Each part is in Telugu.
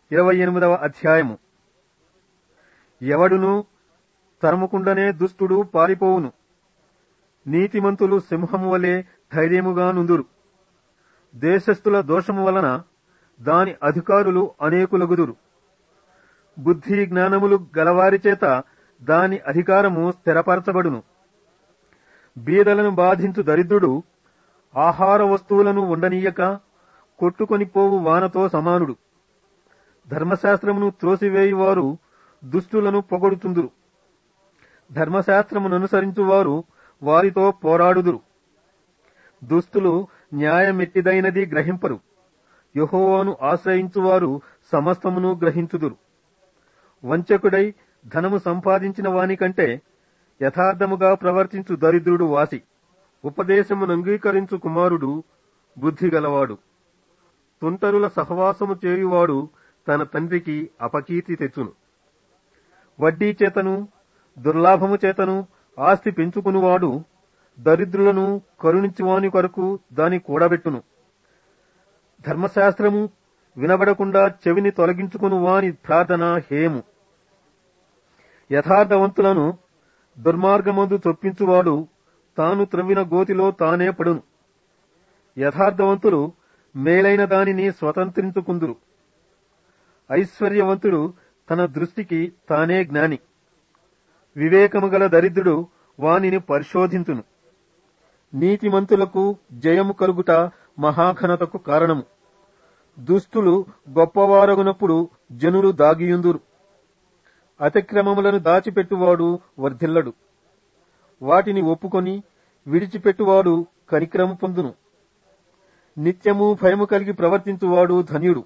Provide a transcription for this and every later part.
ఇరవై ఎనిమిదవ అధ్యాయము ఎవడును తరుముకుండనే దుష్టుడు పారిపోవును నీతిమంతులు సింహము వలె ధైర్యముగా నుందురు దేశస్థుల దోషము వలన దాని అధికారులు అనేకులగుదురు బుద్ధి జ్ఞానములు గలవారి చేత దాని అధికారము స్థిరపరచబడును బీదలను బాధించు దరిద్రుడు ఆహార వస్తువులను ఉండనీయక కొట్టుకొని పోవు వానతో సమానుడు ధర్మశాస్త్రమును త్రోసివేయువారు దుష్టులను పొగడుతుందురు ధర్మశాస్త్రముననుసరించువారు వారితో పోరాడుదురు దుస్తులు న్యాయమెట్టిదైనది గ్రహింపరు యహోవాను ఆశ్రయించువారు సమస్తమును గ్రహించుదురు వంచకుడై ధనము సంపాదించిన వానికంటే యథార్థముగా ప్రవర్తించు దరిద్రుడు వాసి ఉపదేశమును అంగీకరించు కుమారుడు బుద్ధి గలవాడు తుంటరుల సహవాసము చేయువాడు తన తండ్రికి అపకీర్తి తెచ్చును వడ్డీ చేతను దుర్లాభము చేతను ఆస్తి పెంచుకునివాడు దరిద్రులను కరుణించువాని కొరకు దాని కూడబెట్టును ధర్మశాస్త్రము వినబడకుండా చెవిని తొలగించుకుని వాని ప్రార్థన హేము యథార్థవంతులను దుర్మార్గమందు చొప్పించువాడు తాను త్రవ్విన గోతిలో తానే పడును యథార్థవంతులు మేలైన దానిని స్వతంత్రించుకుందురు ఐశ్వర్యవంతుడు తన దృష్టికి తానే జ్ఞాని వివేకము గల దరిద్రుడు వానిని పరిశోధించును నీతిమంతులకు జయము కలుగుట మహాఘనతకు కారణము దుష్టులు గొప్పవారగునప్పుడు జనులు దాగియుందురు అతిక్రమములను దాచిపెట్టువాడు వర్ధిల్లడు వాటిని ఒప్పుకొని విడిచిపెట్టువాడు కనిక్రము పొందును నిత్యము భయము కలిగి ప్రవర్తించువాడు ధన్యుడు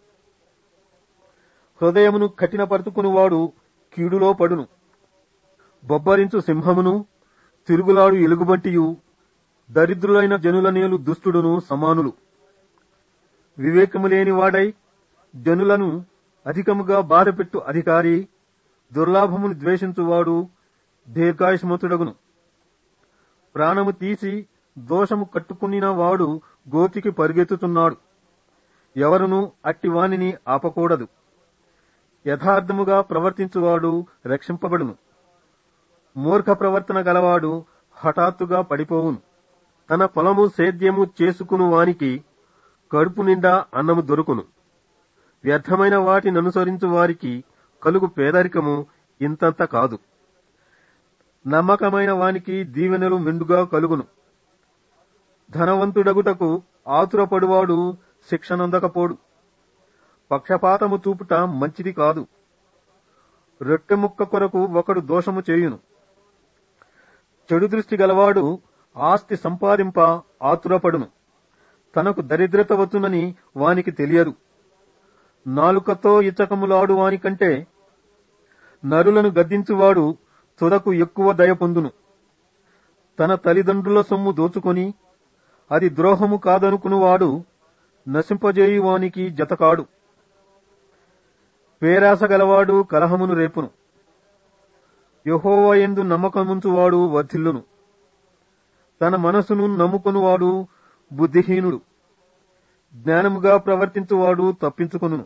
హృదయమును కఠినపరుచుకునివాడు కీడులో పడును బొబ్బరించు సింహమును తిరుగులాడు ఎలుగుబంటియు దరిద్రులైన జనుల నేలు దుష్టుడును సమానులు వివేకము లేని వాడై జనులను అధికముగా బాధపెట్టు అధికారి దుర్లాభమును ద్వేషించువాడు దీర్ఘాయుష్మతుడగును ప్రాణము తీసి దోషము కట్టుకునిన వాడు గోతికి పరిగెత్తుతున్నాడు ఎవరును అట్టి వానిని ఆపకూడదు యథార్థముగా ప్రవర్తించువాడు రక్షింపబడును మూర్ఖ ప్రవర్తన గలవాడు హఠాత్తుగా పడిపోవును తన పొలము సేద్యము చేసుకును వానికి కడుపు నిండా అన్నము దొరుకును వ్యర్థమైన వాటిని అనుసరించు వారికి కలుగు పేదరికము ఇంతంత కాదు నమ్మకమైన వానికి దీవెనలు మెండుగా కలుగును ధనవంతుడగుటకు ఆతురపడువాడు శిక్షనందకపోడు పక్షపాతము చూపుట మంచిది కాదు రొట్టె ముక్క కొరకు ఒకడు దోషము చేయును చెడు దృష్టి గలవాడు ఆస్తి సంపాదింప ఆతురపడును తనకు దరిద్రత వచ్చునని వానికి తెలియదు నాలుకతో ఇచ్చకములాడు వానికంటే నరులను గద్దించువాడు తుదకు ఎక్కువ దయ పొందును తన తల్లిదండ్రుల సొమ్ము దోచుకొని అది ద్రోహము కాదనుకునివాడు నశింపజేయువానికి జతకాడు పేరాస గలవాడు కలహమును రేపును యహోవ ఎందు నమ్మకముంచువాడు వర్ధిల్లును తన మనసును నమ్ముకునివాడు బుద్ధిహీనుడు జ్ఞానముగా ప్రవర్తించువాడు తప్పించుకొనును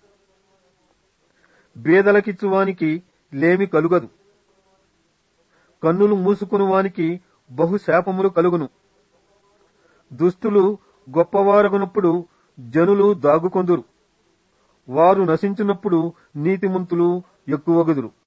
బేదలకిచ్చువానికి లేమి కలుగదు కన్నులు మూసుకునివానికి బహు శాపములు కలుగును దుస్తులు గొప్పవారగునప్పుడు జనులు దాగుకొందురు వారు నశించినప్పుడు నీతిమంతులు ఎక్కువగుదురు